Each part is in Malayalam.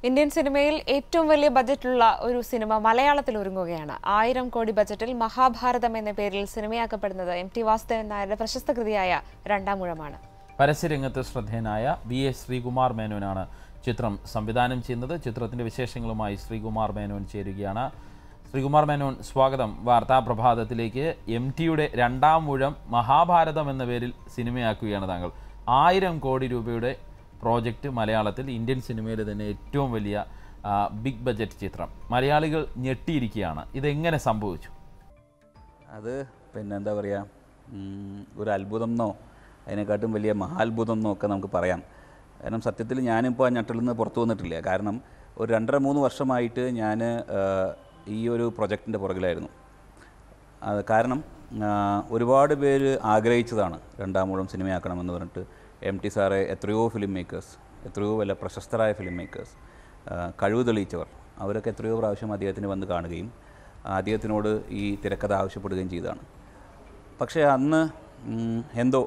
ഇന്ത്യൻ സിനിമയിൽ ഏറ്റവും വലിയ ബജറ്റുള്ള ഒരു സിനിമ മലയാളത്തിൽ ഒരുങ്ങുകയാണ് ആയിരം കോടി ബജറ്റിൽ മഹാഭാരതം എന്ന പേരിൽ സിനിമയാക്കപ്പെടുന്നത് എം ടി വാസുദേവൻ നായരുടെ പ്രശസ്ത കൃതിയായ രണ്ടാമൂഴമാണ് പരസ്യരംഗത്ത് ശ്രദ്ധേയനായ വി എസ് ശ്രീകുമാർ മേനോനാണ് ചിത്രം സംവിധാനം ചെയ്യുന്നത് ചിത്രത്തിന്റെ വിശേഷങ്ങളുമായി ശ്രീകുമാർ മേനോൻ ചേരുകയാണ് ശ്രീകുമാർ മേനോൻ സ്വാഗതം വാർത്താ പ്രഭാതത്തിലേക്ക് എം ടിയുടെ രണ്ടാം മുഴം മഹാഭാരതം എന്ന പേരിൽ സിനിമയാക്കുകയാണ് താങ്കൾ ആയിരം കോടി രൂപയുടെ പ്രോജക്റ്റ് മലയാളത്തിൽ ഇന്ത്യൻ സിനിമയിലെ തന്നെ ഏറ്റവും വലിയ ആ, ബിഗ് ബജറ്റ് ചിത്രം മലയാളികൾ ഞെട്ടിയിരിക്കുകയാണ് ഇതെങ്ങനെ സംഭവിച്ചു അത് പിന്നെ എന്താ പറയുക ഉം, ഒരു അത്ഭുതം എന്നോ അതിനെക്കാട്ടും വലിയ മഹാത്ഭുതം എന്നോ ഒക്കെ നമുക്ക് പറയാം കാരണം സത്യത്തിൽ ഞാനിപ്പോൾ ആ ഞെട്ടലിൽ നിന്ന് പുറത്തു വന്നിട്ടില്ല കാരണം ഒരു രണ്ടര മൂന്ന് വർഷമായിട്ട് ഞാൻ ഈ ഒരു പ്രൊജക്റ്റിൻ്റെ പുറകിലായിരുന്നു അത് കാരണം ആ, ഒരുപാട് പേര് ആഗ്രഹിച്ചതാണ് രണ്ടാമൂഴം സിനിമയാക്കണമെന്ന് പറഞ്ഞിട്ട് എം ടി സാറെ എത്രയോ ഫിലിം മേക്കേഴ്സ് എത്രയോ വല്ല പ്രശസ്തരായ ഫിലിം മേക്കേഴ്സ് കഴിവ് തെളിയിച്ചവർ അവരൊക്കെ എത്രയോ പ്രാവശ്യം അദ്ദേഹത്തിന് വന്ന് കാണുകയും ആ, അദ്ദേഹത്തിനോട് ഈ തിരക്കഥ ആവശ്യപ്പെടുകയും ചെയ്തതാണ് പക്ഷേ അന്ന് ഉം, എന്തോ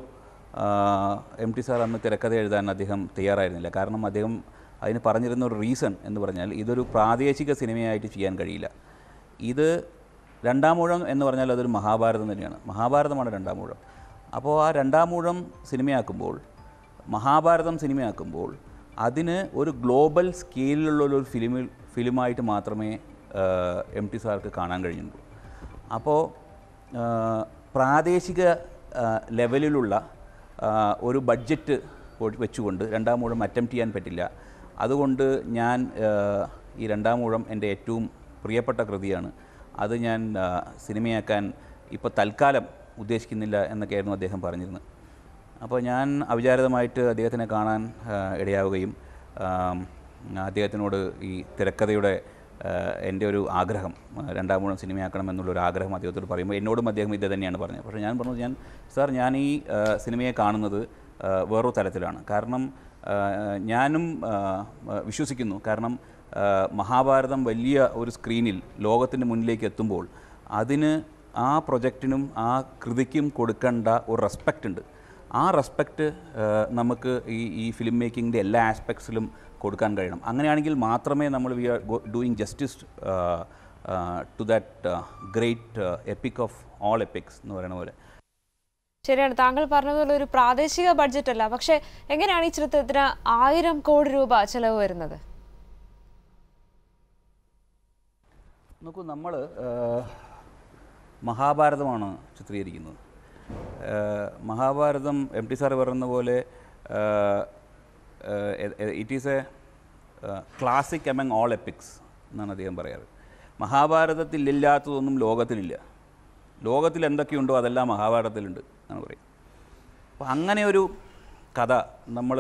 എം ടി സാർ അന്ന് തിരക്കഥ എഴുതാൻ അദ്ദേഹം തയ്യാറായിരുന്നില്ല കാരണം അദ്ദേഹം അതിന് പറഞ്ഞിരുന്ന ഒരു റീസൺ എന്ന് പറഞ്ഞാൽ ഇതൊരു പ്രാദേശിക സിനിമയായിട്ട് ചെയ്യാൻ കഴിയില്ല ഇത് രണ്ടാമൂഴം എന്ന് പറഞ്ഞാൽ അതൊരു മഹാഭാരതം തന്നെയാണ് മഹാഭാരതമാണ് രണ്ടാമൂഴം അപ്പോൾ ആ രണ്ടാമൂഴം സിനിമയാക്കുമ്പോൾ മഹാഭാരതം സിനിമയാക്കുമ്പോൾ അതിന് ഒരു ഗ്ലോബൽ സ്കെയിലുള്ള ഒരു ഫിലിമിൽ ഫിലിമായിട്ട് മാത്രമേ എം ടി സാർക്ക് കാണാൻ കഴിഞ്ഞുള്ളൂ അപ്പോൾ ആ, പ്രാദേശിക ആ, ലെവലിലുള്ള ആ, ഒരു ബഡ്ജറ്റ് ഒ- വെച്ചുകൊണ്ട് രണ്ടാം മൂഴം അറ്റംപ്റ്റ് ചെയ്യാൻ പറ്റില്ല അതുകൊണ്ട് ഞാൻ ആ, ഈ രണ്ടാം മൂഴം എൻ്റെ ഏറ്റവും പ്രിയപ്പെട്ട കൃതിയാണ് അത് ഞാൻ ആ, സിനിമയാക്കാൻ ഇപ്പോൾ തൽക്കാലം ഉദ്ദേശിക്കുന്നില്ല എന്നൊക്കെയായിരുന്നു അദ്ദേഹം പറഞ്ഞിരുന്നത് അപ്പോൾ ഞാൻ അവിചാരിതമായിട്ട് അദ്ദേഹത്തിനെ കാണാൻ ആ, ഇടയാവുകയും ആം, അദ്ദേഹത്തിനോട് ഈ തിരക്കഥയുടെ ആ, എൻ്റെ ഒരു ആഗ്രഹം ആ, രണ്ടാം മൂഴം സിനിമയാക്കണം എന്നുള്ളൊരു ആഗ്രഹം അദ്ദേഹത്തോട് പറയുമ്പോൾ എന്നോടും അദ്ദേഹം ഇത് തന്നെയാണ് പറഞ്ഞത് പക്ഷേ ഞാൻ പറഞ്ഞു ഞാൻ സാർ ഞാൻ ഈ ആ, സിനിമയെ കാണുന്നത് ആ, വേറൊരു തലത്തിലാണ് കാരണം ആ, ഞാനും ആ, ആ, വിശ്വസിക്കുന്നു കാരണം ആ, മഹാഭാരതം വലിയ ഒരു സ്ക്രീനിൽ ലോകത്തിൻ്റെ മുന്നിലേക്ക് എത്തുമ്പോൾ അതിന് ആ പ്രൊജക്റ്റിനും ആ കൃതിക്കും കൊടുക്കേണ്ട ഒരു റെസ്പെക്റ്റ് ഉണ്ട് ആ റെസ്പെക്റ്റ് നമുക്ക് ഈ ഈ ഫിലിം മേക്കിങ്ങിൻ്റെ എല്ലാ ആസ്പെക്ട്സിലും കൊടുക്കാൻ കഴിയണം അങ്ങനെയാണെങ്കിൽ മാത്രമേ നമ്മൾ we are doing justice to that great epic of all epics എന്ന് പറയുന്ന പോലെ ശരിയാണ് താങ്കൾ പറഞ്ഞതുപോലെ ഒരു പ്രാദേശിക ബഡ്ജറ്റ് അല്ല പക്ഷേ എങ്ങനെയാണ് ഈ ചിത്രത്തിന് ആയിരം കോടി രൂപ ചെലവ് വരുന്നത് നോക്കൂ നമ്മൾ മഹാഭാരതമാണ് ചിത്രീകരിക്കുന്നത് ആ, മഹാഭാരതം എം ടി സാർ പറയുന്ന പോലെ it is a classic among all epics എന്നാണ് അദ്ദേഹം പറയാറ് മഹാഭാരതത്തിൽ ഇല്ലാത്തതൊന്നും ലോകത്തിലില്ല ലോകത്തിൽ എന്തൊക്കെയുണ്ടോ അതെല്ലാം മഹാഭാരതത്തിലുണ്ട് എന്നാണ് പറയുന്നത് അപ്പോൾ അങ്ങനെ ഒരു കഥ നമ്മൾ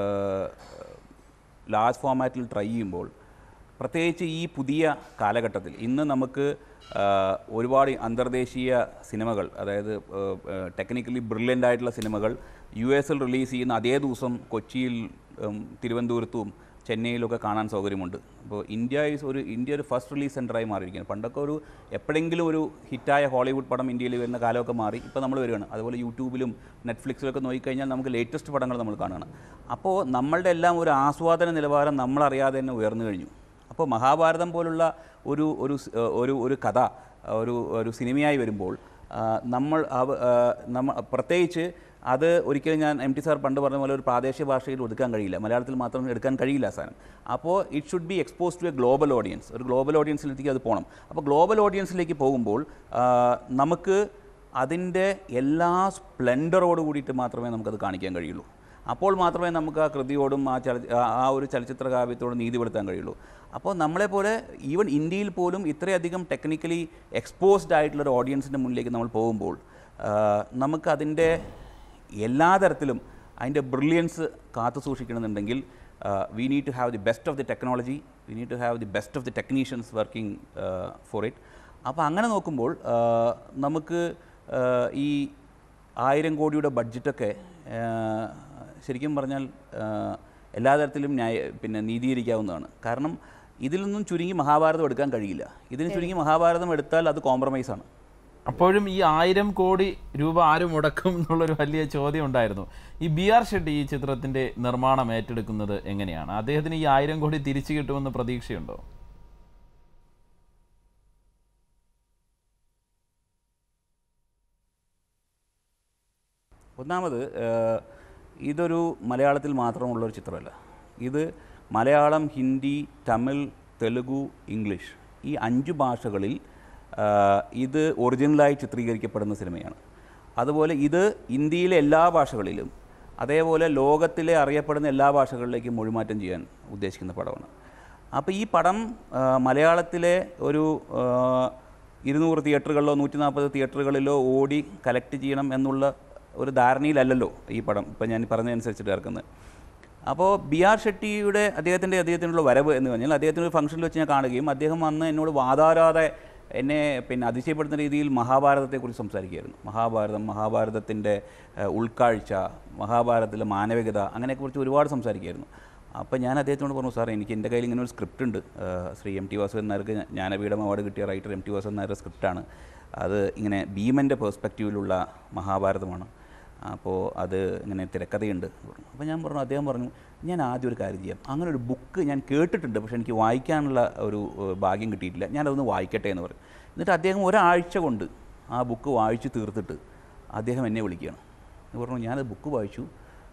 ലാർജ് ഫോമാറ്റിൽ ട്രൈ ചെയ്യുമ്പോൾ പ്രത്യേകിച്ച് ഈ പുതിയ കാലഘട്ടത്തിൽ ഇന്ന് നമുക്ക് ആ, ഒരുപാട് അന്തർദേശീയ സിനിമകൾ അതായത് ടെക്നിക്കലി ബ്രില്യൻ്റ് ആയിട്ടുള്ള സിനിമകൾ യു എസിൽ റിലീസ് ചെയ്യുന്ന അതേ ദിവസം കൊച്ചിയിൽ ഉം, തിരുവനന്തപുരത്തും ചെന്നൈയിലൊക്കെ കാണാൻ സൗകര്യമുണ്ട് അപ്പോൾ ഇന്ത്യ ഈസ് ഒരു ഇന്ത്യ ഒരു ഫസ്റ്റ് റിലീസ് സെൻ്ററായി മാറിയിരിക്കുകയാണ് പണ്ടൊക്കെ ഒരു എപ്പോഴെങ്കിലും ഒരു ഹിറ്റായ ഹോളിവുഡ് പടം ഇന്ത്യയിൽ വരുന്ന കാലമൊക്കെ മാറി ഇപ്പോൾ നമ്മൾ വരികയാണ് അതുപോലെ യൂട്യൂബിലും നെറ്റ്ഫ്ലിക്സിലൊക്കെ നോക്കിക്കഴിഞ്ഞാൽ നമുക്ക് ലേറ്റസ്റ്റ് പടങ്ങൾ നമ്മൾ കാണുകയാണ് അപ്പോൾ നമ്മളുടെ എല്ലാം ഒരു ആസ്വാദന നിലവാരം നമ്മളറിയാതെ തന്നെ ഉയർന്നു കഴിഞ്ഞു അപ്പോൾ മഹാഭാരതം പോലുള്ള ഒരു ഒരു സ്- ഒരു ഒരു കഥ ഒരു ഒരു സിനിമയായി വരുമ്പോൾ ആ, നമ്മൾ അവ- ആ, നമ്മ പ്രത്യേകിച്ച് അത് ഒരിക്കലും ഞാൻ എം ടി സാർ പണ്ട് പറഞ്ഞ പോലെ ഒരു പ്രാദേശിക ഭാഷയിൽ ഒതുക്കാൻ കഴിയില്ല മലയാളത്തിൽ മാത്രം എടുക്കാൻ കഴിയില്ല ആ സാധനം അപ്പോൾ it should be expose to a global audience ഒരു ഗ്ലോബൽ ഓഡിയൻസിലേക്ക് അത് പോകണം അപ്പോൾ ഗ്ലോബൽ ഓഡിയൻസിലേക്ക് പോകുമ്പോൾ ആ, നമുക്ക് അതിൻ്റെ എല്ലാ സ്പ്ലെൻഡറോട് കൂടിയിട്ട് മാത്രമേ നമുക്കത് കാണിക്കാൻ കഴിയുള്ളൂ അപ്പോൾ മാത്രമേ നമുക്ക് ആ കൃതിയോടും ആ ചല ആ- ആ ഒരു ചലച്ചിത്ര കാവ്യത്തോടും നീതി പെടുത്താൻ കഴിയുള്ളൂ അപ്പോൾ നമ്മളെപ്പോലെ ഈവൻ ഇന്ത്യയിൽ പോലും ഇത്രയധികം ടെക്നിക്കലി എക്സ്പോസ്ഡ് ആയിട്ടുള്ള ഒരു ഓഡിയൻസിൻ്റെ മുന്നിലേക്ക് നമ്മൾ പോകുമ്പോൾ ആ, നമുക്കതിൻ്റെ എല്ലാ തരത്തിലും അതിൻ്റെ ബ്രില്യൻസ് കാത്തു സൂക്ഷിക്കണമെന്നുണ്ടെങ്കിൽ we need to have the best of the technology we need to have the best of the technicians working for it അപ്പോൾ അങ്ങനെ നോക്കുമ്പോൾ ആ, നമുക്ക് ആ, ഈ ആയിരം കോടിയുടെ ബഡ്ജറ്റൊക്കെ ആ, ശരിക്കും പറഞ്ഞാൽ ആ, എല്ലാ തരത്തിലും ന്യായ പിന്നെ നീതീകരിക്കാവുന്നതാണ് കാരണം ഇതിൽ നിന്നും ചുരുങ്ങി മഹാഭാരതം എടുക്കാൻ കഴിയില്ല ഇതിന് ചുരുങ്ങി മഹാഭാരതം എടുത്താൽ അത് കോംപ്രമൈസാണ് അപ്പോഴും ഈ ആയിരം കോടി രൂപ ആര് മുടക്കും എന്നുള്ളൊരു വലിയ ചോദ്യം ഉണ്ടായിരുന്നു ഈ ബി ആർ ഷെട്ടി ഈ ചിത്രത്തിന്റെ നിർമ്മാണം ഏറ്റെടുക്കുന്നത് എങ്ങനെയാണ് അദ്ദേഹത്തിന് ഈ ആയിരം കോടി തിരിച്ചു കിട്ടുമെന്ന് പ്രതീക്ഷയുണ്ടോ ഒന്നാമത് ഏഹ്, ഇതൊരു മലയാളത്തിൽ മാത്രമുള്ളൊരു ചിത്രമല്ല ഇത് മലയാളം ഹിന്ദി തമിഴ് തെലുഗു ഇംഗ്ലീഷ് ഈ അഞ്ച് ഭാഷകളിൽ ആഹ്, ഇത് ഒറിജിനലായി ചിത്രീകരിക്കപ്പെടുന്ന സിനിമയാണ് അതുപോലെ ഇത് ഇന്ത്യയിലെ എല്ലാ ഭാഷകളിലും അതേപോലെ ലോകത്തിലെ അറിയപ്പെടുന്ന എല്ലാ ഭാഷകളിലേക്കും മൊഴിമാറ്റം ചെയ്യാൻ ഉദ്ദേശിക്കുന്ന പടമാണ് അപ്പോൾ ഈ പടം ആ, മലയാളത്തിലെ ഒരു ആ, ഇരുന്നൂറ് തിയേറ്ററുകളിലോ നൂറ്റി നാൽപ്പത് തിയേറ്ററുകളിലോ ഓടി കലക്ട് ചെയ്യണം എന്നുള്ള ഒരു ധാരണയിലല്ലല്ലോ ഈ പടം ഇപ്പം ഞാൻ പറഞ്ഞതനുസരിച്ചിട്ട് ഇറക്കുന്നത് അപ്പോൾ ബി ആർ ഷെട്ടിയുടെ അദ്ദേഹത്തിൻ്റെ അദ്ദേഹത്തിനുള്ള വരവ് എന്ന് പറഞ്ഞാൽ അദ്ദേഹത്തിൻ്റെ ഒരു ഫംഗ്ഷനിൽ വെച്ച് ഞാൻ കാണുകയും അദ്ദേഹം വന്ന് എന്നോട് വാതാരാതെ എന്നെ പിന്നെ അതിശയപ്പെടുത്തുന്ന രീതിയിൽ മഹാഭാരതത്തെക്കുറിച്ച് സംസാരിക്കുകയായിരുന്നു മഹാഭാരതം മഹാഭാരതത്തിൻ്റെ ഏഹ്, ഉൾക്കാഴ്ച മഹാഭാരതത്തിലെ മാനവികത അങ്ങനെയെക്കുറിച്ച് ഒരുപാട് സംസാരിക്കുകയായിരുന്നു അപ്പോൾ ഞാൻ അദ്ദേഹത്തിനോട് പറഞ്ഞു സാർ എനിക്ക് എൻ്റെ കയ്യിൽ ഇങ്ങനെ ഒരു സ്ക്രിപ്റ്റ് ഉണ്ട് ഏഹ്, ശ്രീ എം ടി വാസുദേവൻ നായർക്ക് ജ്ഞാനപീഠം അവാർഡ് കിട്ടിയ റൈറ്റർ എം ടി വാസുദേവൻ നായരുടെ സ്ക്രിപ്റ്റാണ് അത് ഇങ്ങനെ ഭീമൻ്റെ പേഴ്സ്പെക്റ്റീവിലുള്ള മഹാഭാരതമാണ് അപ്പോൾ അത് ഇങ്ങനെ തിരക്കഥയുണ്ട് എന്ന് പറഞ്ഞു അപ്പോൾ ഞാൻ പറഞ്ഞു അദ്ദേഹം പറഞ്ഞു ഞാൻ ആദ്യം ഒരു കാര്യം ചെയ്യാം അങ്ങനെ ഒരു ബുക്ക് ഞാൻ കേട്ടിട്ടുണ്ട് പക്ഷേ എനിക്ക് വായിക്കാനുള്ള ഒരു ഏഹ്, ഭാഗ്യം കിട്ടിയിട്ടില്ല ഞാനതൊന്ന് വായിക്കട്ടെ എന്ന് പറഞ്ഞു എന്നിട്ട് അദ്ദേഹം ഒരാഴ്ച കൊണ്ട് ആ ബുക്ക് വായിച്ച് തീർത്തിട്ട് അദ്ദേഹം എന്നെ വിളിക്കുകയാണ് എന്ന് പറഞ്ഞു ഞാനത് ബുക്ക് വായിച്ചു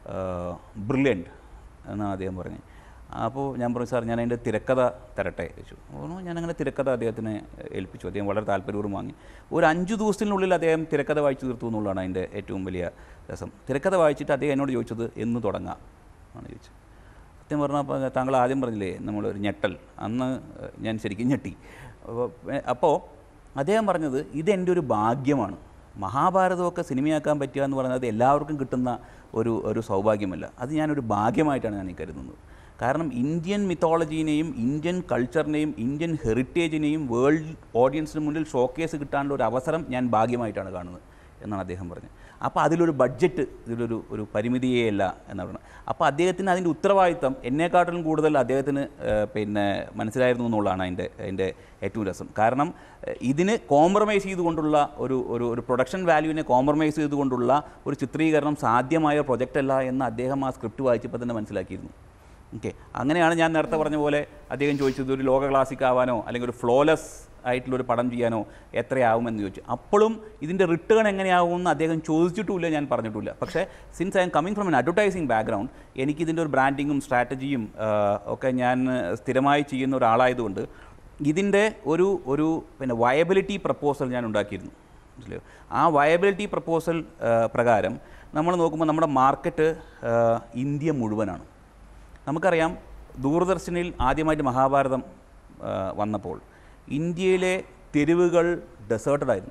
ബ്രില്യൻറ്റ് എന്നാണ് അദ്ദേഹം പറഞ്ഞത് അപ്പോൾ ഞാൻ പറഞ്ഞു സാർ ഞാൻ അതിൻ്റെ തിരക്കഥ തരട്ടെ ചോദിച്ചു പറഞ്ഞു ഞാനങ്ങനെ തിരക്കഥ അദ്ദേഹത്തിനെ ഏൽപ്പിച്ചു അദ്ദേഹം വളരെ താല്പര്യപൂർവ്വം വാങ്ങി ഒരു അഞ്ച് ദിവസത്തിനുള്ളിൽ അദ്ദേഹം തിരക്കഥ വായിച്ചു തീർത്തു എന്നുള്ളതാണ് അതിൻ്റെ ഏറ്റവും വലിയ രസം തിരക്കഥ വായിച്ചിട്ട് അദ്ദേഹം എന്നോട് ചോദിച്ചത് എന്ന് തുടങ്ങാം ആണ് ചോദിച്ചത് സത്യം പറഞ്ഞപ്പോൾ താങ്കൾ ആദ്യം പറഞ്ഞില്ലേ നമ്മളൊരു ഞെട്ടൽ അന്ന് ഞാൻ ശരിക്കും ഞെട്ടി അപ്പോൾ- അപ്പോൾ അദ്ദേഹം പറഞ്ഞത് ഇതെൻ്റെ ഒരു ഭാഗ്യമാണ് മഹാഭാരതമൊക്കെ സിനിമയാക്കാൻ പറ്റുക എന്ന് പറയുന്നത് എല്ലാവർക്കും കിട്ടുന്ന ഒരു ഒരു സൗഭാഗ്യമല്ല അത് ഞാനൊരു ഭാഗ്യമായിട്ടാണ് ഞാൻ ഈ കരുതുന്നത് കാരണം ഇന്ത്യൻ മിത്തോളജീനെയും ഇന്ത്യൻ കൾച്ചറിനെയും ഇന്ത്യൻ ഹെറിറ്റേജിനെയും വേൾഡ് ഓഡിയൻസിന് മുന്നിൽ ഷോക്കേസ് കിട്ടാനുള്ള ഒരു അവസരം ഞാൻ ഭാഗ്യമായിട്ടാണ് കാണുന്നത് എന്നാണ് അദ്ദേഹം പറഞ്ഞത് അപ്പോൾ അതിലൊരു ബഡ്ജറ്റ് ഇതിലൊരു ഒരു പരിമിതിയേ അല്ല എന്നാണ് പറയുന്നത് അപ്പോൾ അദ്ദേഹത്തിന് അതിൻ്റെ ഉത്തരവാദിത്തം എന്നെക്കാട്ടിലും കൂടുതൽ അദ്ദേഹത്തിന് ഏഹ്, പിന്നെ മനസ്സിലായിരുന്നു എന്നുള്ളതാണ് അതിൻ്റെ അതിൻ്റെ ഏറ്റവും രസം കാരണം ഏഹ്, ഇതിന് കോംപ്രമൈസ് ചെയ്തുകൊണ്ടുള്ള ഒരു ഒരു ഒരു പ്രൊഡക്ഷൻ വാല്യൂവിനെ കോംപ്രമൈസ് ചെയ്തുകൊണ്ടുള്ള ഒരു ചിത്രീകരണം സാധ്യമായ പ്രൊജക്റ്റ് അല്ല എന്ന് അദ്ദേഹം ആ സ്ക്രിപ്റ്റ് വായിച്ചപ്പോൾ തന്നെ മനസ്സിലാക്കിയിരുന്നു ഓക്കെ അങ്ങനെയാണ് ഞാൻ നേരത്തെ പറഞ്ഞ പോലെ അദ്ദേഹം ചോദിച്ചത് ഒരു ലോക ക്ലാസിക് ആവാനോ അല്ലെങ്കിൽ ഒരു ഫ്ലോലെസ് ആയിട്ടുള്ള ഒരു പടം ചെയ്യാനോ എത്രയാവുമെന്ന് ചോദിച്ചു അപ്പോഴും ഇതിൻ്റെ റിട്ടേൺ എങ്ങനെയാവുമെന്ന് അദ്ദേഹം ചോദിച്ചിട്ടുമില്ല ഞാൻ പറഞ്ഞിട്ടില്ല പക്ഷേ since I am coming from an advertising background എനിക്കിതിൻ്റെ ഒരു ബ്രാൻഡിങ്ങും സ്ട്രാറ്റജിയും ഒക്കെ ഞാൻ സ്ഥിരമായി ചെയ്യുന്ന ഒരാളായതുകൊണ്ട് ഇതിൻ്റെ ഒരു ഒരു പിന്നെ വയബിലിറ്റി പ്രപ്പോസൽ ഞാൻ ഉണ്ടാക്കിയിരുന്നു മനസ്സിലായോ ആ വയബിലിറ്റി പ്രപ്പോസൽ പ്രകാരം നമ്മൾ നോക്കുമ്പോൾ നമ്മുടെ മാർക്കറ്റ് ഇന്ത്യ മുഴുവനാണ് നമുക്കറിയാം ദൂരദർശനിൽ ആദ്യമായിട്ട് മഹാഭാരതം ആ, വന്നപ്പോൾ ഇന്ത്യയിലെ തെരുവുകൾ ഡെസേർട്ടഡ് ആയിരുന്നു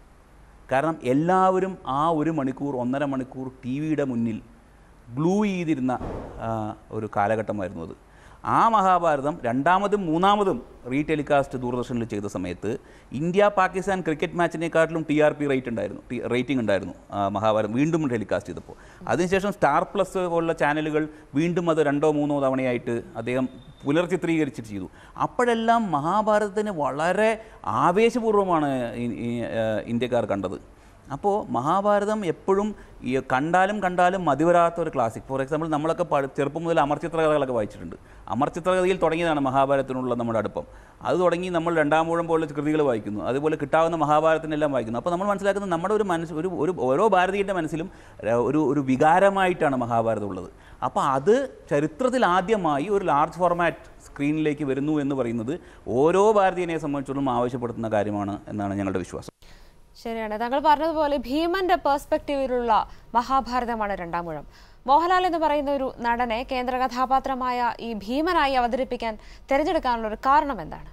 കാരണം എല്ലാവരും ആ ഒരു മണിക്കൂർ ഒന്നര മണിക്കൂർ ടി വിയുടെ മുന്നിൽ ഗ്ലൂ ചെയ്തിരുന്ന ആ, ഒരു കാലഘട്ടമായിരുന്നു അത് ആ മഹാഭാരതം രണ്ടാമതും മൂന്നാമതും റീടെലികാസ്റ്റ് ദൂരദർശനിൽ ചെയ്ത സമയത്ത് ഇന്ത്യ പാകിസ്ഥാൻ ക്രിക്കറ്റ് മാച്ചിനെക്കാട്ടിലും ടി ആർ പി റേറ്റ് ഉണ്ടായിരുന്നു ടി റേറ്റിംഗ് ഉണ്ടായിരുന്നു ആ മഹാഭാരതം വീണ്ടും ടെലികാസ്റ്റ് ചെയ്തപ്പോൾ അതിനുശേഷം സ്റ്റാർ പ്ലസ് പോലുള്ള ചാനലുകൾ വീണ്ടും അത് രണ്ടോ മൂന്നോ തവണയായിട്ട് അദ്ദേഹം പുനർചിത്രീകരിച്ചിട്ട് ചെയ്തു അപ്പോഴെല്ലാം മഹാഭാരതത്തിന് വളരെ ആവേശപൂർവ്വമാണ് ഈ- ഈ, ആ, ഇന്ത്യക്കാർ കണ്ടത് അപ്പോൾ മഹാഭാരതം എപ്പോഴും ഈ കണ്ടാലും കണ്ടാലും മതിവരാത്ത ഒരു ക്ലാസിക് ഫോർ എക്സാമ്പിൾ നമ്മളൊക്കെ പഠി- ചെറുപ്പം മുതൽ അമർചിത്ര കഥകളൊക്കെ വായിച്ചിട്ടുണ്ട് അമർചിത്ര കഥയിൽ തുടങ്ങിയതാണ് മഹാഭാരതത്തിനുള്ള നമ്മുടെ അടുപ്പം അത് തുടങ്ങി നമ്മൾ രണ്ടാം മൂഴം പോലുള്ള കൃതികൾ വായിക്കുന്നു അതുപോലെ കിട്ടാവുന്ന മഹാഭാരതത്തിനെല്ലാം വായിക്കുന്നു അപ്പോൾ നമ്മൾ മനസ്സിലാക്കുന്നത് നമ്മുടെ ഒരു മനസ്സ് ഒരു ഒരു ഓരോ ഭാരതീയൻ്റെ മനസ്സിലും ര- ഒരു ഒരു വികാരമായിട്ടാണ് മഹാഭാരതം ഉള്ളത് അപ്പോൾ അത് ചരിത്രത്തിൽ ആദ്യമായി ഒരു ലാർജ് ഫോർമാറ്റ് സ്ക്രീനിലേക്ക് വരുന്നു എന്ന് പറയുന്നത് ഓരോ ഭാരതീയനെ സംബന്ധിച്ചിടത്തോളം ആവശ്യപ്പെടുത്തുന്ന കാര്യമാണ് എന്നാണ് ഞങ്ങളുടെ വിശ്വാസം ശരിയാണ് താങ്കൾ പറഞ്ഞതുപോലെ ഭീമന്റെ പേഴ്സ്പെക്റ്റീവിലുള്ള മഹാഭാരതമാണ് രണ്ടാം മുഴം മോഹൻലാൽ എന്ന് പറയുന്ന ഒരു നടനെ കേന്ദ്ര കഥാപാത്രമായ ഈ ഭീമനായി അവതരിപ്പിക്കാൻ തിരഞ്ഞെടുക്കാനുള്ള ഒരു കാരണം എന്താണ്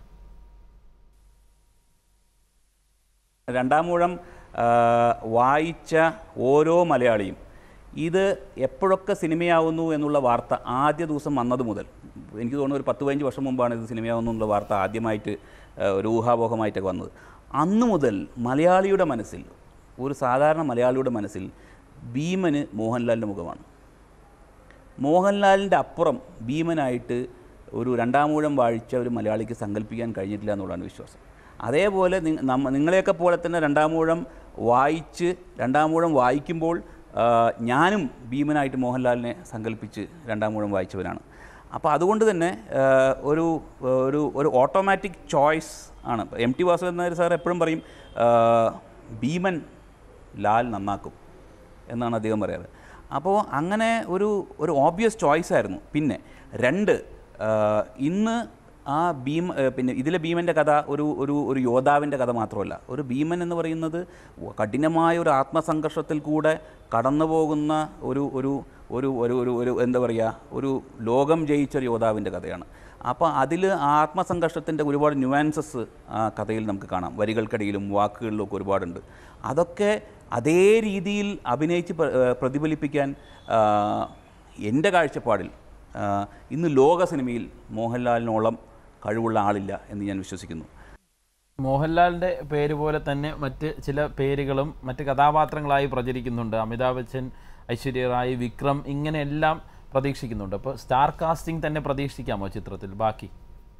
രണ്ടാം മൂഴം ആ, വായിച്ച ഓരോ മലയാളിയും ഇത് എപ്പോഴൊക്കെ സിനിമയാവുന്നു എന്നുള്ള വാർത്ത ആദ്യ ദിവസം വന്നത് മുതൽ എനിക്ക് തോന്നുന്നു ഒരു പത്ത് പതിനഞ്ച് വർഷം മുമ്പാണ് ഇത് സിനിമയാവുന്നു എന്നുള്ള വാർത്ത ആദ്യമായിട്ട് ആ, ഒരു ഊഹാപോഹമായിട്ടൊക്കെ വന്നത് അന്ന് മുതൽ മലയാളിയുടെ മനസ്സിൽ ഒരു സാധാരണ മലയാളിയുടെ മനസ്സിൽ ഭീമന് മോഹൻലാലിൻ്റെ മുഖമാണ് മോഹൻലാലിൻ്റെ അപ്പുറം ഭീമനായിട്ട് ഒരു രണ്ടാമൂഴം വാഴിച്ച ഒരു മലയാളിക്ക് സങ്കല്പിക്കാൻ കഴിഞ്ഞിട്ടില്ല എന്നുള്ളതാണ് വിശ്വാസം അതേപോലെ നി- നമ്മ നിങ്ങളെയൊക്കെ പോലെ തന്നെ രണ്ടാമൂഴം വായിച്ച് രണ്ടാമൂഴം വായിക്കുമ്പോൾ ആ, ഞാനും ഭീമനായിട്ട് മോഹൻലാലിനെ സങ്കല്പിച്ച് രണ്ടാമൂഴം വായിച്ചവനാണ് അപ്പോൾ അതുകൊണ്ട് തന്നെ ആ, ഒരു ഒരു ഒരു ഓട്ടോമാറ്റിക് ചോയ്സ് ആണ് M T Vasudevan Nair sir എപ്പോഴും പറയും ആ, ഭീമൻ ലാൽ നന്നാക്കും എന്നാണ് അദ്ദേഹം പറയാറ് അപ്പോൾ അങ്ങനെ ഒരു ഒരു ഓബ്വിയസ് ചോയ്സ് ആയിരുന്നു പിന്നെ രണ്ട് ആ, ഇന്ന് ആ ഭീം ആ, പിന്നെ ഇതിലെ ഭീമൻ്റെ കഥ ഒരു ഒരു ഒരു യോദ്ധാവിൻ്റെ കഥ മാത്രമല്ല ഒരു ഭീമൻ എന്ന് പറയുന്നത് കഠിനമായ ഒരു ആത്മസംഘർഷത്തിൽ കൂടെ കടന്നു പോകുന്ന ഒരു ഒരു ഒരു ഒരു ഒരു ഒരു എന്താ പറയുക ഒരു ലോകം ജയിച്ച ഒരു യോദ്ധാവിൻ്റെ കഥയാണ് അപ്പോൾ അതിൽ ആത്മസംഘർഷത്തിൻ്റെ ഒരുപാട് ന്യൂവാൻസസ് ആ കഥയിൽ നമുക്ക് കാണാം വരികൾക്കിടയിലും വാക്കുകളിലും ഒക്കെ ഒരുപാടുണ്ട് അതൊക്കെ അതേ രീതിയിൽ അഭിനയിച്ച് പ്ര- ഏ, പ്രതിഫലിപ്പിക്കാൻ ആ, എൻ്റെ കാഴ്ചപ്പാടിൽ ആ, ഇന്ന് ലോക സിനിമയിൽ മോഹൻലാലിനോളം കഴിവുള്ള ആളില്ല എന്ന് ഞാൻ വിശ്വസിക്കുന്നു മോഹൻലാലിൻ്റെ പേര് പോലെ തന്നെ മറ്റ് ചില പേരുകളും മറ്റ് കഥാപാത്രങ്ങളായി പ്രചരിക്കുന്നുണ്ട് അമിതാഭ് ബച്ചൻ ഐശ്വര്യ റായ് വിക്രം ഇങ്ങനെയെല്ലാം പ്രതീക്ഷിക്കുന്നുണ്ട് അപ്പോൾ സ്റ്റാർ കാസ്റ്റിംഗ് തന്നെ പ്രതീക്ഷിക്കാമോ ചിത്രത്തിൽ ബാക്കി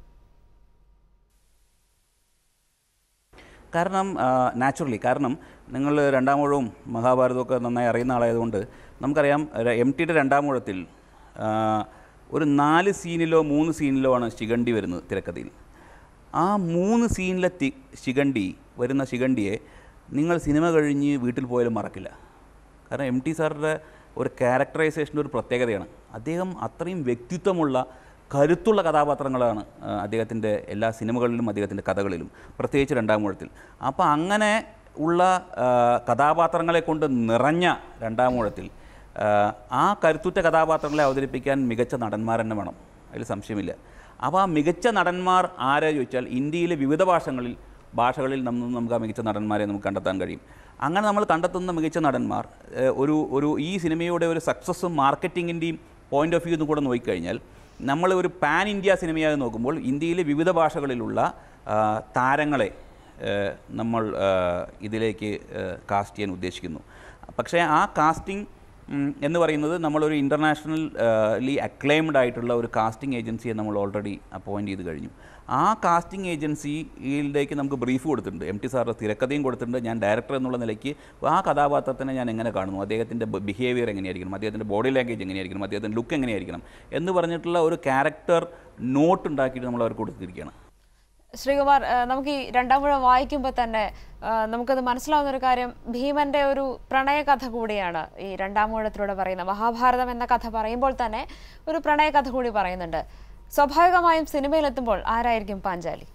കാരണം നാച്ചുറലി കാരണം നിങ്ങൾ രണ്ടാമൂഴവും മഹാഭാരതമൊക്കെ നന്നായി അറിയുന്ന ആളായതുകൊണ്ട് നമുക്കറിയാം എം ടിയുടെ രണ്ടാമൂഴത്തിൽ ആ, ഒരു നാല് സീനിലോ മൂന്ന് സീനിലോ ആണ് ശിഖണ്ഡി വരുന്നത് തിരക്കഥയിൽ ആ മൂന്ന് സീനിലെ തി ശിഖണ്ഡി വരുന്ന ശിഖണ്ഡിയെ നിങ്ങൾ സിനിമ കഴിഞ്ഞ് വീട്ടിൽ പോയാലും മറക്കില്ല കാരണം എം ടി സാറിൻ്റെ ഒരു ക്യാരക്ടറൈസേഷൻ്റെ ഒരു പ്രത്യേകതയാണ് അദ്ദേഹം അത്രയും വ്യക്തിത്വമുള്ള കരുത്തുള്ള കഥാപാത്രങ്ങളാണ് ആ, അദ്ദേഹത്തിൻ്റെ എല്ലാ സിനിമകളിലും അദ്ദേഹത്തിൻ്റെ കഥകളിലും പ്രത്യേകിച്ച് രണ്ടാം മൂഴത്തിൽ അപ്പോൾ അങ്ങനെ ഉള്ള ആ, കഥാപാത്രങ്ങളെ കൊണ്ട് നിറഞ്ഞ രണ്ടാം മൂഴത്തിൽ ആ, ആ കരുത്തുറ്റ കഥാപാത്രങ്ങളെ അവതരിപ്പിക്കാൻ മികച്ച നടന്മാർ തന്നെ വേണം അതിൽ സംശയമില്ല അപ്പോൾ ആ മികച്ച നടന്മാർ ആരാ ചോദിച്ചാൽ ഇന്ത്യയിലെ വിവിധ ഭാഷകളിൽ ഭാഷകളിൽ നമ്മൾ നമുക്ക് ആ മികച്ച നടന്മാരെ നമുക്ക് കണ്ടെത്താൻ കഴിയും അങ്ങനെ നമ്മൾ കണ്ടെത്തുന്ന മികച്ച നടന്മാർ ഏഹ്, ഒരു ഒരു ഈ സിനിമയുടെ ഒരു സക്സസ്സും മാർക്കറ്റിങ്ങിൻ്റെയും പോയിന്റ് ഓഫ് വ്യൂ എന്ന് കൂടെ നോക്കിക്കഴിഞ്ഞാൽ നമ്മൾ ഒരു പാൻ ഇന്ത്യ സിനിമയായി നോക്കുമ്പോൾ ഇന്ത്യയിലെ വിവിധ ഭാഷകളിലുള്ള ആ, താരങ്ങളെ ഏഹ്, നമ്മൾ ഏഹ്, ഇതിലേക്ക് കാസ്റ്റ് ചെയ്യാൻ ഉദ്ദേശിക്കുന്നു പക്ഷേ ആ കാസ്റ്റിംഗ് ഉം, എന്ന് പറയുന്നത് നമ്മളൊരു ഇൻ്റർനാഷണലി അക്ലെയിംഡ് ആയിട്ടുള്ള ഒരു കാസ്റ്റിംഗ് ഏജൻസിയെ നമ്മൾ ഓൾറെഡി അപ്പോയിൻറ്റ് ചെയ്ത് കഴിഞ്ഞു ആ കാസ്റ്റിംഗ് ഏജൻസിയിലേക്ക് നമുക്ക് ബ്രീഫ് കൊടുത്തിട്ടുണ്ട് എം ടി സാറിൻ്റെ തിരക്കഥയും കൊടുത്തിട്ടുണ്ട് ഞാൻ ഡയറക്ടർ എന്നുള്ള നിലയ്ക്ക് ആ കഥാപാത്രത്തിനെ ഞാൻ എങ്ങനെ കാണുന്നു അദ്ദേഹത്തിൻ്റെ ബിഹേവിയർ എങ്ങനെയായിരിക്കണം അദ്ദേഹത്തിൻ്റെ ബോഡി ലാംഗ്വേജ് എങ്ങനെയായിരിക്കണം അദ്ദേഹത്തിൻ്റെ ലുക്ക് എങ്ങനെയായിരിക്കണം എന്ന് പറഞ്ഞിട്ടുള്ള ഒരു ക്യാരക്ടർ നോട്ട് ഉണ്ടാക്കിയിട്ട് നമ്മൾ അവർക്ക് കൊടുത്തിരിക്കുകയാണ് ശ്രീകുമാർ ആ, നമുക്ക് ഈ രണ്ടാം മുഴം വായിക്കുമ്പോൾ തന്നെ ആ, നമുക്കത് മനസ്സിലാവുന്ന ഒരു കാര്യം ഭീമന്റെ ഒരു പ്രണയകഥ കൂടിയാണ് ഈ രണ്ടാം മുഴത്തിലൂടെ പറയുന്നത് മഹാഭാരതം എന്ന കഥ പറയുമ്പോൾ തന്നെ ഒരു പ്രണയകഥ കൂടി പറയുന്നുണ്ട് സ്വാഭാവികമായും സിനിമയിലെത്തുമ്പോൾ ആരായിരിക്കും പാഞ്ചാലി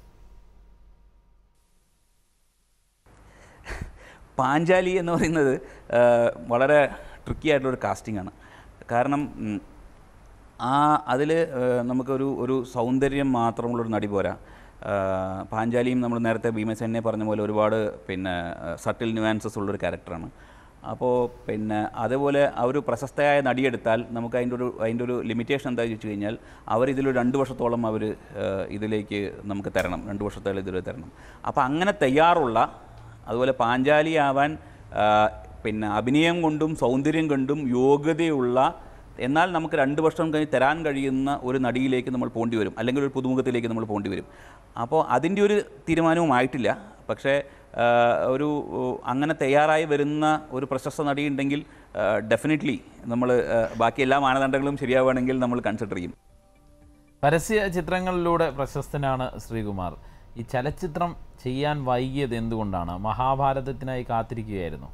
പാഞ്ചാലി എന്ന് പറയുന്നത് ആ, വളരെ ട്രിക്കി ആയിട്ടുള്ളൊരു കാസ്റ്റിംഗ് ആണ് കാരണം ഉം, ആ അതിൽ നമുക്കൊരു ഒരു സൗന്ദര്യം മാത്രമുള്ളൊരു നടി പോരാ ആ, പാഞ്ചാലിയും നമ്മൾ നേരത്തെ ഭീമസേനെ പറഞ്ഞ പോലെ ഒരുപാട് പിന്നെ സട്ടിൽ ന്യൂവാൻസസ് ഉള്ളൊരു ക്യാരക്ടറാണ് അപ്പോൾ പിന്നെ അതേപോലെ ആ ഒരു പ്രശസ്തയായ നടിയെടുത്താൽ നമുക്ക് അതിൻ്റെ ഒരു അതിൻ്റെ ഒരു ലിമിറ്റേഷൻ എന്താ ചോദിച്ചു കഴിഞ്ഞാൽ അവർ ഇതിൽ രണ്ട് വർഷത്തോളം അവർ ഇതിലേക്ക് നമുക്ക് തരണം രണ്ട് വർഷത്തോളം ഇതിൽ തരണം അപ്പോൾ അങ്ങനെ തയ്യാറുള്ള അതുപോലെ പാഞ്ചാലിയാവാൻ ആ, പിന്നെ അഭിനയം കൊണ്ടും സൗന്ദര്യം കൊണ്ടും യോഗ്യതയുള്ള എന്നാൽ നമുക്ക് രണ്ട് വർഷം കഴിഞ്ഞ് തരാൻ കഴിയുന്ന ഒരു നടിയിലേക്ക് നമ്മൾ പോണ്ടി വരും അല്ലെങ്കിൽ ഒരു പുതുമുഖത്തിലേക്ക് നമ്മൾ പോണ്ടി വരും അപ്പോൾ അതിൻ്റെ ഒരു തീരുമാനവും ആയിട്ടില്ല പക്ഷേ ആ, ഒരു ഓ, അങ്ങനെ തയ്യാറായി വരുന്ന ഒരു പ്രശസ്ത നടിയുണ്ടെങ്കിൽ ഡെഫിനറ്റ്ലി നമ്മൾ ബാക്കി എല്ലാ മാനദണ്ഡങ്ങളും ശരിയാവുകയാണെങ്കിൽ നമ്മൾ കൺസിഡർ ചെയ്യും പരസ്യ ചിത്രങ്ങളിലൂടെ പ്രശസ്തനാണ് ശ്രീകുമാർ ഈ ചലച്ചിത്രം ചെയ്യാൻ വൈകിയത് എന്തുകൊണ്ടാണ് മഹാഭാരതത്തിനായി കാത്തിരിക്കുകയായിരുന്നു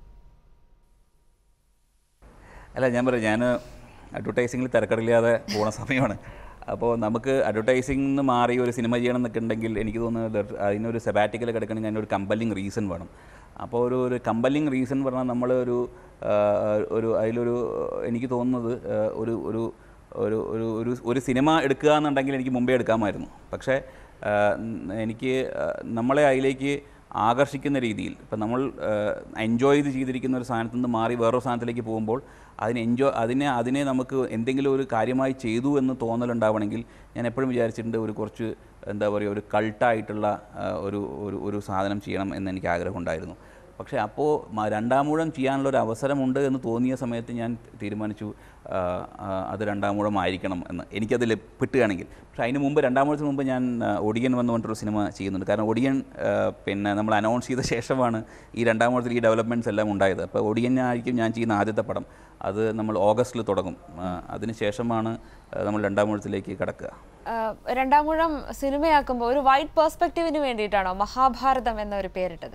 അല്ല ഞാൻ പറയാം ഞാൻ അഡ്വർടൈസിങ്ങിൽ തിരക്കടില്ലാതെ പോണ സമയമാണ് അപ്പോൾ നമുക്ക് അഡ്വർടൈസിംഗ് നിന്ന് മാറി ഒരു സിനിമ ചെയ്യണം എന്നൊക്കെ ഉണ്ടെങ്കിൽ എനിക്ക് തോന്നുന്നത് ദർ- അതിനൊരു സെബാറ്റിക്കൽ കിടക്കണമെങ്കിൽ അതിനൊരു കമ്പല്ലിങ് റീസൺ വേണം അപ്പോൾ ഒരു ഒരു കമ്പല്ലിങ് റീസൺ പറഞ്ഞാൽ നമ്മൾ ഒരു ആ, ഒരു അതിലൊരു എനിക്ക് തോന്നുന്നത് ആ, ഒരു ഒരു ഒരു ഒരു ഒരു ഒരു സിനിമ എടുക്കുക എന്നുണ്ടെങ്കിൽ എനിക്ക് മുമ്പേ എടുക്കാമായിരുന്നു പക്ഷേ ആ, എനിക്ക് ആ, നമ്മളെ അതിലേക്ക് ആകർഷിക്കുന്ന രീതിയിൽ ഇപ്പം നമ്മൾ എൻജോയ് ചെയ്ത് ചെയ്തിരിക്കുന്ന ഒരു സാധനത്തു നിന്ന് മാറി വേറൊരു സാധനത്തിലേക്ക് പോകുമ്പോൾ അതിന് എൻജോയ് അതിനെ അതിനെ നമുക്ക് എന്തെങ്കിലും ഒരു കാര്യമായി ചെയ്തു എന്ന് തോന്നലുണ്ടാവണമെങ്കിൽ ഞാൻ എപ്പോഴും വിചാരിച്ചിട്ടുണ്ട് ഒരു കുറച്ച് എന്താ പറയുക ഒരു കൾട്ടായിട്ടുള്ള ആ, ഒരു ഒരു ഒരു സാധനം ചെയ്യണം എന്ന് എനിക്ക് ആഗ്രഹമുണ്ടായിരുന്നു പക്ഷേ അപ്പോൾ മ- രണ്ടാമൂഴം ചെയ്യാനുള്ള ഒരു അവസരമുണ്ട് എന്ന് തോന്നിയ സമയത്ത് ഞാൻ തീരുമാനിച്ചു ആ, ആ, അത് രണ്ടാമൂഴം ആയിരിക്കണം എന്ന് എനിക്കത് കിട്ടുകയാണെങ്കിൽ പക്ഷേ അതിന് മുമ്പ് രണ്ടാമൂഴത്തിന് മുമ്പ് ഞാൻ ആ, ഒടിയൻ എന്ന് പറഞ്ഞിട്ടൊരു സിനിമ ചെയ്യുന്നുണ്ട് കാരണം ഒടിയൻ ആ, പിന്നെ നമ്മൾ അനൗൺസ് ചെയ്ത ശേഷമാണ് ഈ രണ്ടാമൂഴത്തിൽ ഈ ഡെവലപ്മെൻറ്റ്സ് എല്ലാം ഉണ്ടായത് അപ്പോൾ ഒടിയനായിരിക്കും ഞാൻ ചെയ്യുന്ന ആദ്യത്തെ പടം അത് നമ്മൾ ഓഗസ്റ്റിൽ തുടങ്ങും ആ, അതിന് ശേഷമാണ് ആ, നമ്മൾ രണ്ടാമൂഴത്തിലേക്ക് കടക്കുക ആഹ് രണ്ടാമൂഴം സിനിമയാക്കുമ്പോൾ ഒരു വൈഡ് പേഴ്സ്പെക്റ്റീവിന് വേണ്ടിയിട്ടാണോ മഹാഭാരതം എന്നൊരു പേരിട്ടത്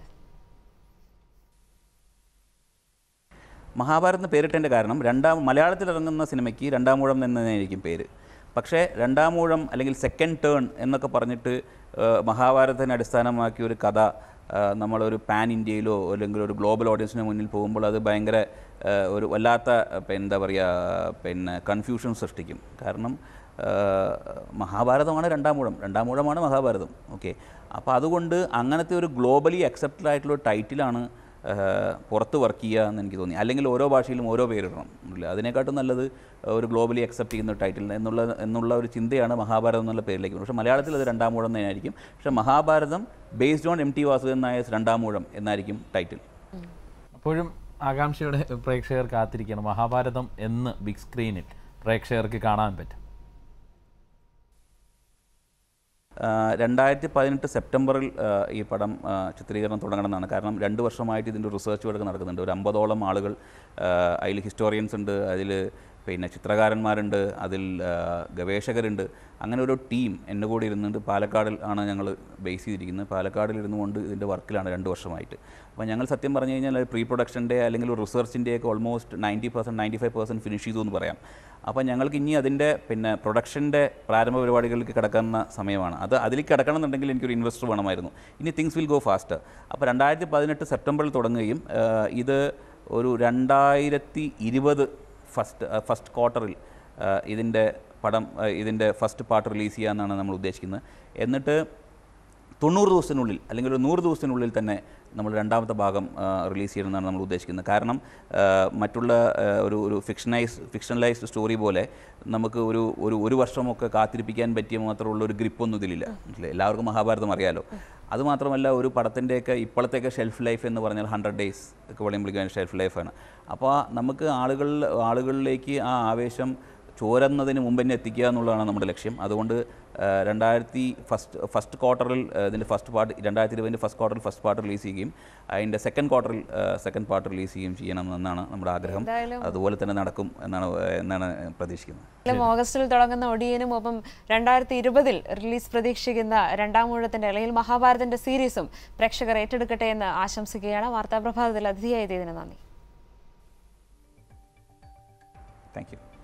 മഹാഭാരതം പേരിട്ടതിൻ്റെ കാരണം രണ്ടാം മലയാളത്തിൽ ഇറങ്ങുന്ന സിനിമയ്ക്ക് രണ്ടാമൂഴം എന്നതായിരിക്കും പേര് പക്ഷേ രണ്ടാമൂഴം അല്ലെങ്കിൽ സെക്കൻഡ് ടേൺ എന്നൊക്കെ പറഞ്ഞിട്ട് ആ, മഹാഭാരതത്തിനെ അടിസ്ഥാനമാക്കി ഒരു കഥ ആ, നമ്മളൊരു പാൻ ഇന്ത്യയിലോ അല്ലെങ്കിൽ ഒരു ഗ്ലോബൽ ഓഡിയൻസിന് മുന്നിൽ പോകുമ്പോൾ അത് ഭയങ്കര ആ, ഒരു വല്ലാത്ത പിന്നെ എന്താ പറയുക പിന്നെ കൺഫ്യൂഷൻ സൃഷ്ടിക്കും കാരണം ആ, മഹാഭാരതമാണ് രണ്ടാമൂഴം രണ്ടാമൂഴമാണ് മഹാഭാരതം ഓക്കെ അപ്പോൾ അതുകൊണ്ട് അങ്ങനത്തെ ഒരു ഗ്ലോബലി അക്സെപ്റ്റഡ് ആയിട്ടുള്ള ഒരു ടൈറ്റിലാണ് ഏഹ് പുറത്ത് വർക്ക് ചെയ്യുക എന്ന് എനിക്ക് തോന്നി അല്ലെങ്കിൽ ഓരോ ഭാഷയിലും ഓരോ പേരിടണം ഇല്ല അതിനെക്കാട്ടും നല്ലത് ഒരു ഗ്ലോബലി അക്സെപ്റ്റ് ചെയ്യുന്ന ടൈറ്റിൽ എന്നുള്ള എന്നുള്ള ഒരു ചിന്തയാണ് മഹാഭാരതം എന്നുള്ള പേരിലേക്ക് പക്ഷേ മലയാളത്തിൽ അത് രണ്ടാമൂഴം തന്നെയായിരിക്കും പക്ഷേ Mahabharatam based on M T Vasudevan Nair Randamoozham എന്നായിരിക്കും ടൈറ്റിൽ അപ്പോഴും ആകാംക്ഷയുടെ പ്രേക്ഷകർ കാത്തിരിക്കുകയാണ് മഹാഭാരതം എന്ന് ബിഗ് സ്ക്രീനിൽ പ്രേക്ഷകർക്ക് കാണാൻ പറ്റും രണ്ടായിരത്തി പതിനെട്ട് സെപ്റ്റംബറിൽ ആ, ഈ പടം ആ, ചിത്രീകരണം തുടങ്ങണമെന്നാണ് കാരണം രണ്ട് വർഷമായിട്ട് ഇതിൻ്റെ റിസർച്ച് വർക്ക് നടക്കുന്നുണ്ട് ഒരു അമ്പതോളം ആളുകൾ അതിൽ ഹിസ്റ്റോറിയൻസ് ഉണ്ട് അതിൽ പിന്നെ ചിത്രകാരന്മാരുണ്ട് അതിൽ ആ, ഗവേഷകരുണ്ട് അങ്ങനെ ഒരു ടീം എൻ്റെ കൂടെ ഇരുന്നുകൊണ്ട് പാലക്കാടിൽ ആണ് ഞങ്ങൾ ബേസ് ചെയ്തിരിക്കുന്നത് പാലക്കാടിൽ ഇരുന്നുകൊണ്ട് ഇതിൻ്റെ വർക്കിലാണ് രണ്ട് വർഷമായിട്ട് അപ്പോൾ ഞങ്ങൾ സത്യം പറഞ്ഞു കഴിഞ്ഞാൽ പ്രീ പ്രൊഡക്ഷൻ്റെ അല്ലെങ്കിൽ റിസർച്ചിൻ്റെയൊക്കെ almost ninety percent ninety five percent finish ചെയ്തു എന്ന് പറയാം അപ്പോൾ ഞങ്ങൾക്ക് ഇനി അതിൻ്റെ പിന്നെ പ്രൊഡക്ഷൻ്റെ പ്രാരംഭ പരിപാടികളിലേക്ക് കിടക്കുന്ന സമയമാണ് അത് അതിലേക്ക് കിടക്കണം എന്നുണ്ടെങ്കിൽ എനിക്കൊരു ഇൻവെസ്റ്റർ വേണമായിരുന്നു ഇനി തിങ്സ് വിൽ ഗോ ഫാസ്റ്റ് അപ്പോൾ രണ്ടായിരത്തി പതിനെട്ട് സെപ്റ്റംബറിൽ തുടങ്ങുകയും ആ, ഇത് ഒരു രണ്ടായിരത്തി ഇരുപത് ഫസ്റ്റ് ഫസ്റ്റ് ക്വാർട്ടറിൽ ഇതിൻ്റെ പടം ആ, ഇതിൻ്റെ ഫസ്റ്റ് പാർട്ട് റിലീസ് ചെയ്യാമെന്നാണ് നമ്മൾ ഉദ്ദേശിക്കുന്നത് എന്നിട്ട് തൊണ്ണൂറ് ദിവസത്തിനുള്ളിൽ അല്ലെങ്കിൽ ഒരു നൂറ് ദിവസത്തിനുള്ളിൽ തന്നെ നമ്മൾ രണ്ടാമത്തെ ഭാഗം റിലീസ് ചെയ്യണമെന്നാണ് നമ്മൾ ഉദ്ദേശിക്കുന്നത് കാരണം ആ, മറ്റുള്ള ആ, ഒരു ഒരു ഫിക്ഷനൈസ് ഫിക്ഷണലൈസ്ഡ് സ്റ്റോറി പോലെ നമുക്ക് ഒരു ഒരു ഒരു വർഷമൊക്കെ കാത്തിരിപ്പിക്കാൻ പറ്റിയ മാത്രമുള്ള ഒരു ഗ്രിപ്പൊന്നും ഇതിലില്ല മനസ്സിലായി? എല്ലാവർക്കും മഹാഭാരതം അറിയാലോ അതുമാത്രമല്ല ഒരു പടത്തിൻ്റെയൊക്കെ ഇപ്പോഴത്തെയൊക്കെ ഷെൽഫ് ലൈഫ് എന്ന് പറഞ്ഞാൽ ഹൺഡ്രഡ് ഡേയ്സ് ഒക്കെ വിളിക്കാൻ ഷെൽഫ് ലൈഫാണ് അപ്പോൾ നമുക്ക് ആളുകൾ ആളുകളിലേക്ക് ആ ആവേശം ചോരുന്നതിന് മുമ്പ് തന്നെ എത്തിക്കുക എന്നുള്ളതാണ് നമ്മുടെ ലക്ഷ്യം അതുകൊണ്ട് ആ, രണ്ടായിരത്തി ഫസ്റ്റ് ഫസ്റ്റ് ക്വാർട്ടറിൽ ആ, ഇതിൻ്റെ ഫസ്റ്റ് പാർട്ട് രണ്ടായിരത്തി ഇരുപതിൻ്റെ ഫസ്റ്റ് ക്വാർട്ടറിൽ ഫസ്റ്റ് പാർട്ട് റിലീസ് ചെയ്യുകയും അതിൻ്റെ സെക്കൻഡ് ക്വാർട്ടറിൽ സെക്കൻഡ് പാർട്ട് റിലീസ് ചെയ്യുകയും ചെയ്യണം എന്നാണ് നമ്മുടെ ആഗ്രഹം എന്തായാലും അതുപോലെ തന്നെ നടക്കും എന്നാണ് എന്നാണ് പ്രതീക്ഷിക്കുന്നത് ലും ഓഗസ്റ്റിൽ തുടങ്ങുന്ന ഒടിയനും ഒപ്പം രണ്ടായിരത്തി ഇരുപതിൽ റിലീസ് പ്രതീക്ഷിക്കുന്ന രണ്ടാം ഊഴത്തിന്റെ അല്ലെങ്കിൽ മഹാഭാരതന്റെ സീരീസും പ്രേക്ഷകർ ഏറ്റെടുക്കട്ടെ എന്ന് ആശംസിക്കുകയാണ് വാർത്താപ്രഭാതത്തിൽ അതിഥിയായി ഇതിന് നന്ദി താങ്ക് യു